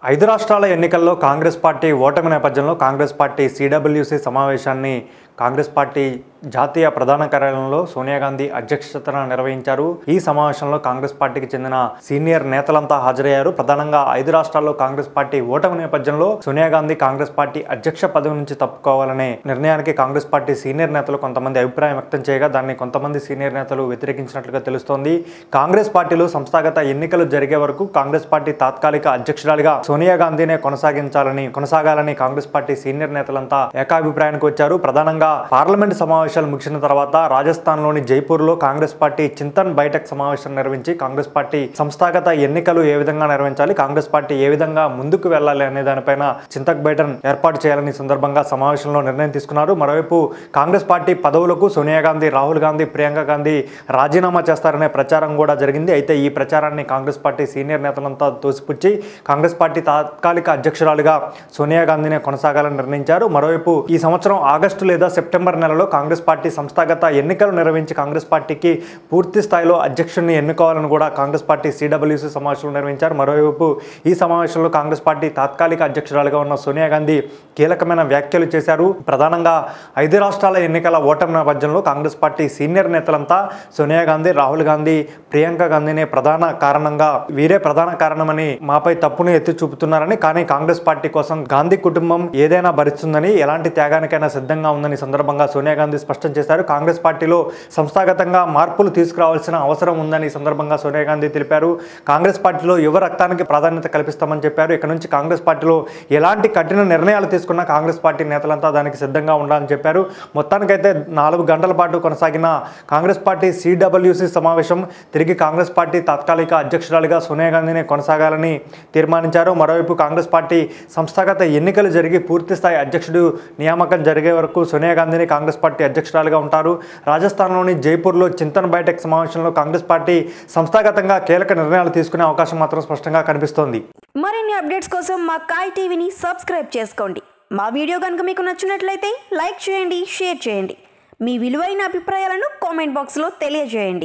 ఐదు రాష్ట్రాల ఎన్నికల్లో కాంగ్రెస్ పార్టీ ఓటమి నేపథ్యంలో కాంగ్రెస్ పార్టీ సిడబ్ల్యూసి సమావేశాన్ని కాంగ్రెస్ పార్టీ జాతీయ ప్రధాన కార్యాలయంలో సోనియా గాంధీ అధ్యక్షతన నిర్వహించారు ఈ సమావేశంలో కాంగ్రెస్ పార్టీకి చెందిన సీనియర్ నేతలంతా హాజరయ్యారు ప్రధానంగా ఐదు రాష్ట్రాల్లో కాంగ్రెస్ పార్టీ ఓటమి నేపథ్యంలో సోనియా గాంధీ కాంగ్రెస్ పార్టీ అధ్యక్ష పదవి నుంచి తప్పుకోవాలనే నిర్ణయానికి కాంగ్రెస్ పార్టీ సీనియర్ నేతలు కొంతమంది అభిప్రాయం వ్యక్తం చేయగా దాన్ని కొంతమంది సీనియర్ నేతలు వ్యతిరేకించినట్లుగా తెలుస్తోంది కాంగ్రెస్ పార్టీలో సంస్థాగత ఎన్నికలు జరిగే వరకు కాంగ్రెస్ పార్టీ తాత్కాలిక అధ్యక్షురాలిగా సోనియా గాంధీనే కొనసాగించాలని కొనసాగాలని కాంగ్రెస్ పార్టీ సీనియర్ నేతలంతా ఏకాభిప్రాయానికి వచ్చారు ప్రధానంగా పార్లమెంట్ సమావేశాలు ముగిసిన తర్వాత రాజస్థాన్లోని జైపూర్లో కాంగ్రెస్ పార్టీ చింతన్ బైఠక్ సమావేశం నిర్వహించి కాంగ్రెస్ పార్టీ సంస్థాగత ఎన్నికలు ఏ విధంగా నిర్వహించాలి కాంగ్రెస్ పార్టీ ఏ విధంగా ముందుకు వెళ్ళాలి అనే దానిపైన చింతక్ బైఠన్ ఏర్పాటు చేయాలని ఈ సందర్భంగా సమావేశంలో నిర్ణయం తీసుకున్నారు మరోవైపు కాంగ్రెస్ పార్టీ పదవులకు సోనియా గాంధీ రాహుల్ గాంధీ ప్రియాంక గాంధీ రాజీనామా చేస్తారనే ప్రచారం కూడా జరిగింది అయితే ఈ ప్రచారాన్ని కాంగ్రెస్ పార్టీ సీనియర్ నేతలంతా తోసిపుచ్చి కాంగ్రెస్ పార్టీ తాత్కాలిక అధ్యక్షురాలుగా సోనియా గాంధీనే కొనసాగాలని నిర్ణయించారు మరోవైపు ఈ సంవత్సరం ఆగస్టు లేదా సెప్టెంబర్ నెలలో కాంగ్రెస్ పార్టీ సంస్థాగత ఎన్నికలు నిర్వహించి కాంగ్రెస్ పార్టీకి పూర్తి స్థాయిలో అధ్యక్షుడిని ఎన్నుకోవాలని కూడా కాంగ్రెస్ పార్టీ సిడబ్ల్యూసీ సమావేశంలో నిర్వహించారు మరోవైపు ఈ సమావేశంలో కాంగ్రెస్ పార్టీ తాత్కాలిక అధ్యక్షురాలుగా ఉన్న సోనియా గాంధీ కీలకమైన వ్యాఖ్యలు చేశారు ప్రధానంగా ఐదు రాష్ట్రాల ఎన్నికల ఓటమి నేపథ్యంలో కాంగ్రెస్ పార్టీ సీనియర్ నేతలంతా సోనియా గాంధీ రాహుల్ గాంధీ ప్రియాంక గాంధీనే ప్రధాన కారణంగా వీరే ప్రధాన కారణమని మాపై తప్పును ఎత్తి చూపుతున్నారని కానీ కాంగ్రెస్ పార్టీ కోసం గాంధీ కుటుంబం ఏదైనా భరిస్తుందని ఎలాంటి త్యాగానికైనా సిద్ధంగా ఉందని సందర్భంగా సోనియా గాంధీ స్పష్టం చేశారు కాంగ్రెస్ పార్టీలో సంస్థాగతంగా మార్పులు తీసుకురావాల్సిన అవసరం ఉందని ఈ సందర్భంగా సోనియా గాంధీ తెలిపారు కాంగ్రెస్ పార్టీలో యువ రక్తానికి ప్రాధాన్యత కల్పిస్తామని చెప్పారు ఇక నుంచి కాంగ్రెస్ పార్టీలో ఎలాంటి కఠిన నిర్ణయాలు తీసుకున్నా కాంగ్రెస్ పార్టీ నేతలంతా దానికి సిద్ధంగా ఉండాలని చెప్పారు మొత్తానికైతే నాలుగు గంటల పాటు కొనసాగిన కాంగ్రెస్ పార్టీ సిడబ్ల్యూసి సమావేశం తిరిగి కాంగ్రెస్ పార్టీ తాత్కాలిక అధ్యక్షురాలిగా సోనియా గాంధీనే కొనసాగాలని తీర్మానించారు మరోవైపు కాంగ్రెస్ పార్టీ సంస్థాగత ఎన్నికలు జరిగి పూర్తి స్థాయి అధ్యక్షుడు నియామకం జరిగే వరకు సోనియా గాంధీని కాంగ్రెస్ పార్టీ అధ్యక్షురాలుగా ఉంటారు రాజస్థాన్లోని జైపూర్లో చింతన్ బైఠక్ సమావేశంలో కాంగ్రెస్ పార్టీ సంస్థాగతంగా కీలక నిర్ణయాలు తీసుకునే అవకాశం మాత్రం స్పష్టంగా కనిపిస్తోంది మరిన్ని అప్డేట్స్ కోసం మా కాయ్ టీవీని సబ్స్క్రైబ్ చేసుకోండి మా వీడియో కనుక మీకు నచ్చినట్లయితే లైక్ చేయండి షేర్ చేయండి మీ విలువైన అభిప్రాయాలను కామెంట్ బాక్స్లో తెలియజేయండి